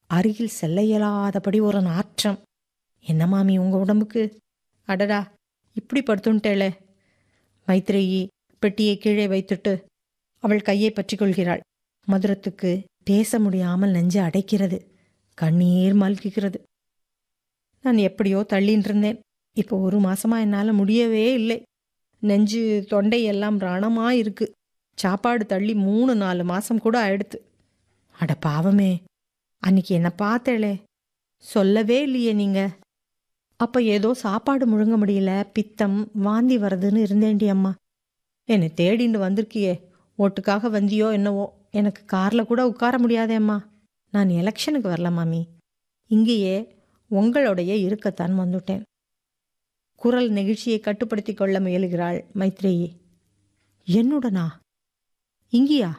அருகில் செல்ல இயலாதபடி ஒரு நாற்றம் என்ன மாமி உங்க உடம்புக்கு அடடா இப்படி படுத்துன்ட்டேளே மைத்ரேயி பெட்டியை கீழே வைத்துட்டு அவள் கையை பற்றிக் கொள்கிறாள் மதுரத்துக்கு பேச முடியாமல் நெஞ்சு அடைக்கிறது கண்ணீர் மல்கிக்கிறது நான் எப்படியோ தள்ளின்னு இருந்தேன் இப்போ ஒரு மாசமா என்னால் முடியவே இல்லை நெஞ்சு தொண்டை எல்லாம் ரணமா இருக்கு சாப்பாடு தள்ளி மூணு நாலு மாசம் கூட ஆயிடுத்து அட பாவமே அன்னைக்கு என்ன பார்த்தேளே சொல்லவே இல்லையே நீங்க அப்ப ஏதோ சாப்பாடு முழுங்க முடியல பித்தம் வாந்தி வருதுன்னு இருந்தேண்டி அம்மா என்னை தேடிண்டு வந்திருக்கியே ஓட்டுக்காக வந்தியோ என்னவோ எனக்கு கார்ல கூட உட்கார முடியாதே அம்மா நான் எலெக்ஷனுக்கு வரல மாமி இங்கேயே உங்களுடைய இருக்கத்தான் வந்துட்டேன் குரல் நெகிழ்ச்சியை கட்டுப்படுத்திக் கொள்ள முயலுகிறாள் மைத்ரேயி என்னுடனா இங்கேயா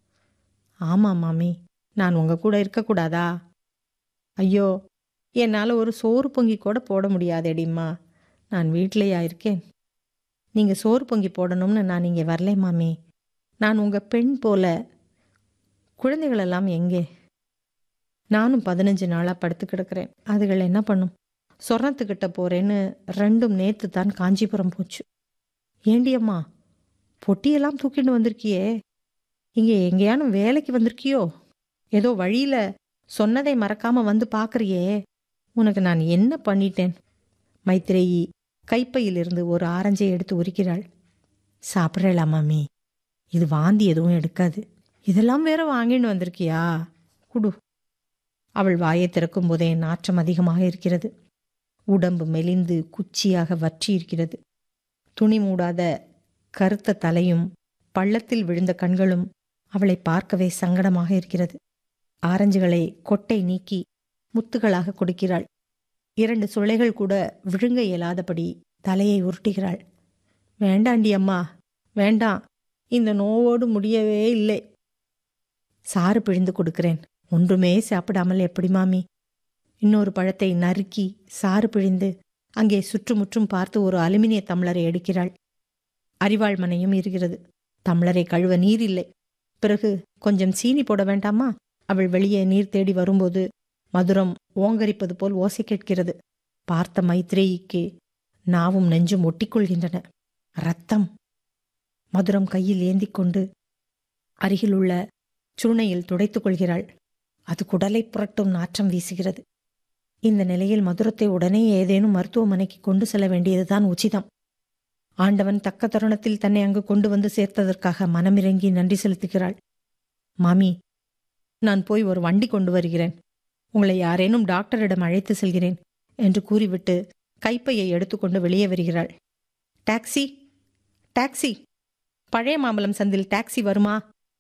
ஆமா மாமி நான் உங்க கூட இருக்கக்கூடாதா ஐயோ என்னால் ஒரு சோறு பொங்கி கூட போட முடியாதேடிம்மா நான் வீட்லேயா இருக்கேன் நீங்கள் சோறு பொங்கி போடணும்னு நான் இங்கே வரல மாமி நான் உங்கள் பெண் போல குழந்தைகளெல்லாம் எங்கே நானும் பதினஞ்சு நாளாக படுத்து கிடக்கிறேன் அதுகள் என்ன பண்ணும் சொர்ணத்துக்கிட்ட போறேன்னு ரெண்டும் நேத்து தான் காஞ்சிபுரம் போச்சு ஏண்டி அம்மா பொட்டியெல்லாம் தூக்கிட்டு வந்திருக்கியே இங்கே எங்கேயானும் வேலைக்கு வந்திருக்கியோ ஏதோ வழியில சொன்னதை மறக்காம வந்து பார்க்கறியே உனக்கு நான் என்ன பண்ணிட்டேன் மைத்ரேயி கைப்பையிலிருந்து ஒரு ஆரஞ்சை எடுத்து உரிக்கிறாள் சாப்பிட்றேளா மாமி இது வாந்தி எதுவும் எடுக்காது இதெல்லாம் வேற வாங்கிட்டு வந்திருக்கியா குடு அவள் வாயை திறக்கும் போதே நாற்றம் அதிகமாக இருக்கிறது உடம்பு மெலிந்து குச்சியாக வற்றி இருக்கிறது துணி மூடாத கருத்த தலையும் பள்ளத்தில் விழுந்த கண்களும் அவளை பார்க்கவே சங்கடமாக இருக்கிறது ஆரஞ்சுகளை கொட்டை நீக்கி முத்துகளாக கொடுக்கிறாள் இரண்டு சுளைகள் கூட விழுங்க இயலாதபடி தலையை உருட்டுகிறாள் வேண்டாண்டி அம்மா வேண்டாம் இந்த நோவோடு முடியவே இல்லை சாறு பிழிந்து கொடுக்கிறேன் ஒன்றுமே சாப்பிடாமல் எப்படி மாமி இன்னொரு பழத்தை நறுக்கி சாறு பிழிந்து அங்கே சுற்றுமுற்றும் பார்த்து ஒரு அலுமினிய தம்ளரை எடுக்கிறாள் அரிவாள் மனையும் இருக்கிறது தம்ளரை கழுவ நீர் இல்லை பிறகு கொஞ்சம் சீனி போட வேண்டாமா அவள் வெளியே நீர் தேடி வரும்போது மதுரம் ஓங்கரிப்பது போல் ஓசை கேட்கிறது பார்த்த மைத்ரேயிக்கு நாவும் நெஞ்சும் ஒட்டிக்கொள்கின்றன ரத்தம் மதுரம் கையில் ஏந்திக் கொண்டு அருகில் உள்ள சுருணையில் துடைத்துக் கொள்கிறாள் அது குடலை புரட்டும் நாற்றம் வீசுகிறது இந்த நிலையில் மதுரத்தை உடனே ஏதேனும் மருத்துவமனைக்கு கொண்டு செல்ல வேண்டியதுதான் உச்சிதம் ஆண்டவன் தக்க தருணத்தில் தன்னை அங்கு கொண்டு வந்து சேர்த்ததற்காக மனமிறங்கி நன்றி செலுத்துகிறாள் மாமி நான் போய் ஒரு வண்டி கொண்டு வருகிறேன் உங்களை யாரேனும் டாக்டரிடம் அழைத்து செல்கிறேன் என்று கூறிவிட்டு கைப்பையை எடுத்துக்கொண்டு வெளியே வருகிறாள் டாக்ஸி டாக்ஸி பழைய மாம்பலம் சந்தில் டாக்ஸி வருமா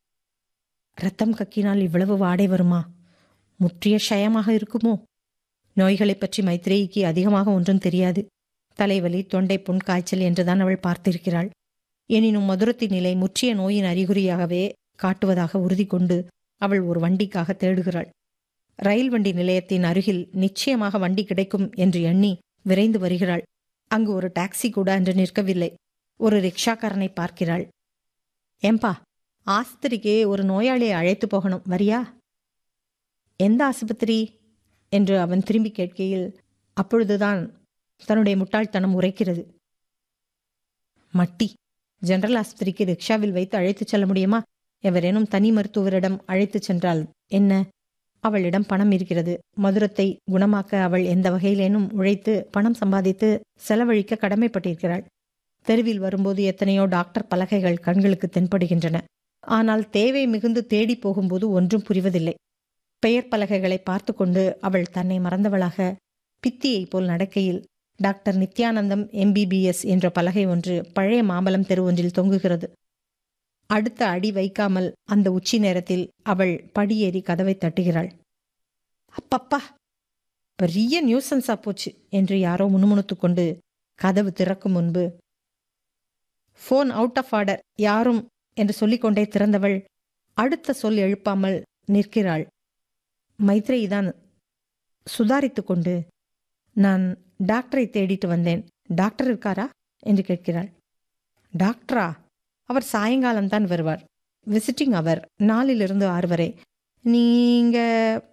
ரத்தம் கக்கினால் இவ்வளவு வாடை வருமா முற்றிய ஷயமாக இருக்குமோ நோய்களைப் பற்றி மைத்ரேயிக்கு அதிகமாக ஒன்றும் தெரியாது தலைவலி தொண்டை புண் காய்ச்சல் என்றுதான் அவள் பார்த்திருக்கிறாள் எனினும் மதுரத்தின் நிலை முற்றிய நோயின் அறிகுறியாகவே காட்டுவதாக உறுதி கொண்டு அவள் ஒரு வண்டிக்காக தேடுகிறாள் ரயில் வண்டி நிலையத்தின் அருகில் நிச்சயமாக வண்டி கிடைக்கும் என்று எண்ணி விரைந்து வருகிறாள் அங்கு ஒரு டாக்ஸி கூட அன்று நிற்கவில்லை ஒரு ரிக்ஷாக்காரனை பார்க்கிறாள் ஏம்பா ஆஸ்பத்திரிக்கு ஒரு நோயாளியை அழைத்து போகணும் வரியா எந்த ஆஸ்பத்திரி என்று அவன் திரும்பி கேட்கையில் அப்பொழுதுதான் தன்னுடைய முட்டாள்தனம் உரைக்கிறது மட்டி ஜெனரல் ஆஸ்பத்திரிக்கு ரிக்ஷாவில் வைத்து அழைத்துச் செல்ல முடியுமா எவரேனும் தனி மருத்துவரிடம் அழைத்துச் சென்றால் என்ன அவளிடம் பணம் இருக்கிறது மதுரத்தை குணமாக்க அவள் எந்த வகையிலேனும் உழைத்து பணம் சம்பாதித்து செலவழிக்க கடமைப்பட்டிருக்கிறாள் தெருவில் வரும்போது எத்தனையோ டாக்டர் பலகைகள் கண்களுக்கு தென்படுகின்றன ஆனால் தேவை மிகுந்து தேடி போகும்போது ஒன்றும் புரிவதில்லை பெயர் பலகைகளை பார்த்து கொண்டு அவள் தன்னை மறந்தவளாக பித்தியைப் போல் நடக்கையில் டாக்டர் நித்யானந்தம் எம்பிபிஎஸ் என்ற பலகை ஒன்று பழைய மாம்பலம் தெரு ஒன்றில் தொங்குகிறது அடுத்த அடி வைக்காமல் அந்த உச்சி நேரத்தில் அவள் படியேறி கதவை தட்டுகிறாள் அப்பப்பா பெரிய நியூசன்ஸா போச்சு என்று யாரோ முணுமுணுத்துக் கொண்டு கதவு திறக்கும் முன்பு ஃபோன் அவுட் ஆஃப் ஆர்டர் யாரும் என்று சொல்லிக்கொண்டே திறந்தவள் அடுத்த சொல் எழுப்பாமல் நிற்கிறாள் மைத்ரேயிதான் சுதாரித்து கொண்டு நான் டாக்டரை தேடிட்டு வந்தேன் டாக்டர் இருக்காரா என்று கேட்கிறாள் டாக்டரா அவர் சாயங்காலம்தான் வருவார் விசிட்டிங் அவர் நாலிலிருந்து ஆறு வரை நீங்க